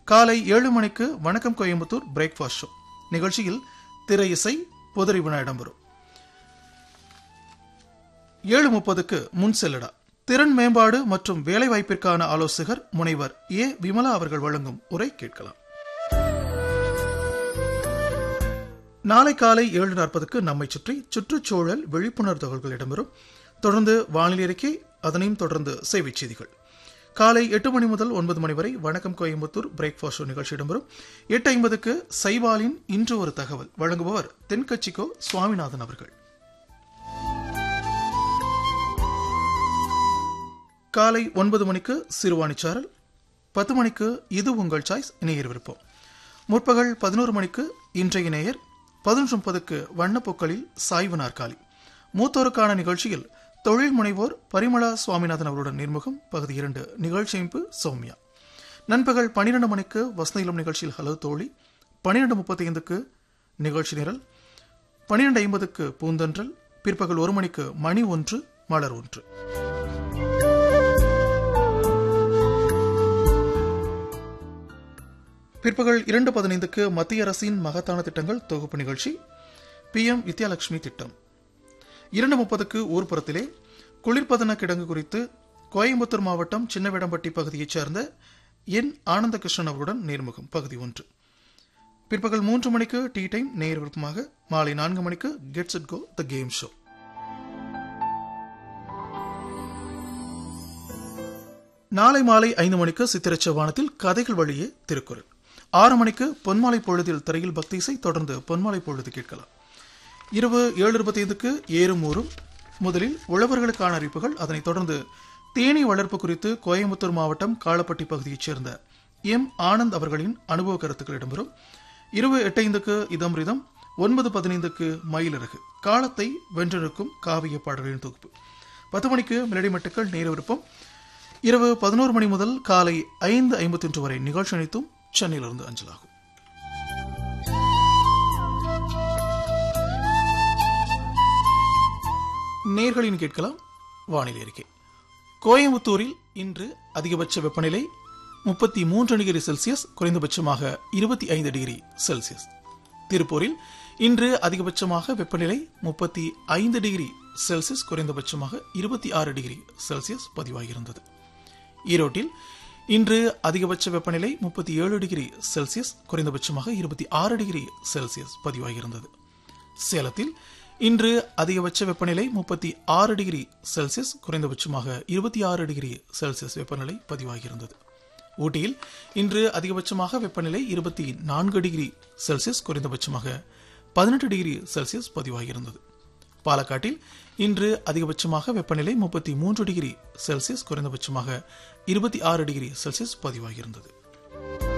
காலை ஏழு மணிக்கு வணக்கம் கோயம்புத்தூர் பிரேக்ஃபாஸ்ட் ஷோ நிகழ்ச்சியில் திரை இசை புதறி வினா இடம்பெறும் ஏழு முப்பதுக்கு முன் செல்லடா திறன் மேம்பாடு மற்றும் வேலைவாய்ப்பிற்கான ஆலோசகர் முனைவர் ஏ விமலா அவர்கள் வழங்கும் உரை கேட்கலாம் நாளை காலை ஏழு நாற்பதுக்கு நம்மை சுற்றி சுற்றுச்சூழல் விழிப்புணர்வு தகவல்கள் இடம்பெறும் தொடர்ந்து வானிலை அறிக்கை அதனையும் தொடர்ந்து செய்திச் செய்திகள் காலை எட்டு மணி முதல் ஒன்பது மணி வரை வணக்கம் கோயம்புத்தூர் பிரேக்ஃபாஸ்ட் ஷோ நிகழ்ச்சி இடம்பெறும் எட்டு ஐம்பதுக்கு சைவாலின் இன்று ஒரு தகவல் வழங்குபவர் தென்கட்சிக்கோ சுவாமிநாதன் அவர்கள் காலை ஒன்பது மணிக்கு சிறுவாணிச்சாரல் பத்து மணிக்கு இது உங்கள் சாய்ஸ் இணையர் விருப்பம் முற்பகல் பதினோரு மணிக்கு இன்றைய நேயர் பதினொன்று முப்பதுக்கு வண்ணப்பூக்களில் சாய்வு நாற்காலி மூத்தோருக்கான நிகழ்ச்சியில் தொழில் முனைவோர் பரிமளா சுவாமிநாதன் அவருடன் நேர்முகம் பகுதி இரண்டு நிகழ்ச்சியமைப்பு சௌமியா நண்பகல் பன்னிரண்டு மணிக்கு வசந்த நிகழ்ச்சியில் ஹலோ தோழி பன்னிரெண்டு முப்பத்தி ஐந்துக்கு நிகழ்ச்சி நிரல் பன்னிரெண்டு ஐம்பதுக்கு பூந்தன்றல் பிற்பகல் ஒரு மணிக்கு மணி ஒன்று மலர் ஒன்று பிற்பகல் இரண்டு பதினைந்துக்கு மத்திய அரசின் மகத்தான திட்டங்கள் தொகுப்பு நிகழ்ச்சி பி எம் வித்யாலட்சுமி திட்டம் இரண்டு முப்பதுக்கு ஊர்ப்புறத்திலே குளிர்பதன கிடங்கு குறித்து கோயம்புத்தூர் மாவட்டம் சின்னவேடம்பட்டி பகுதியைச் சேர்ந்த என் ஆனந்தகிருஷ்ணன் அவருடன் நேர்முகம் பகுதி ஒன்று பிற்பகல் மூன்று மணிக்கு டீ டைம் நேர் விருப்பமாக மாலை நான்கு மணிக்கு gets it go the game show நாளை மாலை ஐந்து மணிக்கு சித்திரச்சவானத்தில் கதைகள் வழியே திருக்குறள் ஆறு மணிக்கு பொன்மாலை பொழுதில் திரையில் பக்தி இசை தொடர்ந்து பொன்மாலை பொழுது கேட்கலாம் இரவு ஏழு இருபத்தி ஐந்துக்கு ஏறும் ஊரும் முதலில் உழவர்களுக்கான அறிவிப்புகள் அதனைத் தொடர்ந்து தேனீ வளர்ப்பு குறித்து கோயம்புத்தூர் மாவட்டம் காலப்பட்டி பகுதியைச் சேர்ந்த எம் ஆனந்த் அவர்களின் அனுபவ கருத்துக்கள் இடம்பெறும் இரவு எட்டைந்துக்கு இதம் ரிதம் ஒன்பது பதினைந்துக்கு மயிலிறகு காலத்தை வென்றெடுக்கும் காவிய பாடல்களின் தொகுப்பு பத்து மணிக்கு மெலடி மட்டுக்கள் நேர விருப்பம் இரவு பதினோரு மணி முதல் காலை ஐந்து ஐம்பத்தி ஒன்று வரை நிகழ்ச்சி அனைத்தும் சென்னையிலிருந்து அஞ்சலாகும் நேர்களின் கேட்கலாம் வானிலை அறிக்கை கோயம்புத்தூரில் இன்று அதிகபட்ச வெப்பநிலை முப்பத்தி மூன்று டிகிரி செல்சியஸ் குறைந்தபட்சமாக இருபத்தி ஐந்து டிகிரி செல்சியஸ் திருப்பூரில் இன்று அதிகபட்சமாக வெப்பநிலை முப்பத்தி ஐந்து டிகிரி செல்சியஸ் குறைந்தபட்சமாக இருபத்தி ஆறு டிகிரி செல்சியஸ் பதிவாகியிருந்தது ஈரோட்டில் இன்று அதிகபட்ச வெப்பநிலை முப்பத்தி ஏழு டிகிரி செல்சியஸ் குறைந்தபட்சமாக இருபத்தி ஆறு டிகிரி செல்சியஸ் பதிவாகியிருந்தது சேலத்தில் இன்று அதிகபட்ச வெப்பநிலை முப்பத்தி ஆறு டிகிரி செல்சியஸ் குறைந்தபட்சமாக இருபத்தி ஆறு டிகிரி செல்சியஸ் வெப்பநிலை பதிவாகியிருந்தது ஊட்டியில் இன்று அதிகபட்சமாக வெப்பநிலை இருபத்தி நான்கு டிகிரி செல்சியஸ் குறைந்தபட்சமாக பதினெட்டு டிகிரி செல்சியஸ் பதிவாகியிருந்தது பாலக்காட்டில் இன்று அதிகபட்சமாக வெப்பநிலை முப்பத்தி மூன்று டிகிரி செல்சியஸ் குறைந்தபட்சமாக இருபத்தி ஆறு டிகிரி செல்சியஸ் பதிவாகியிருந்தது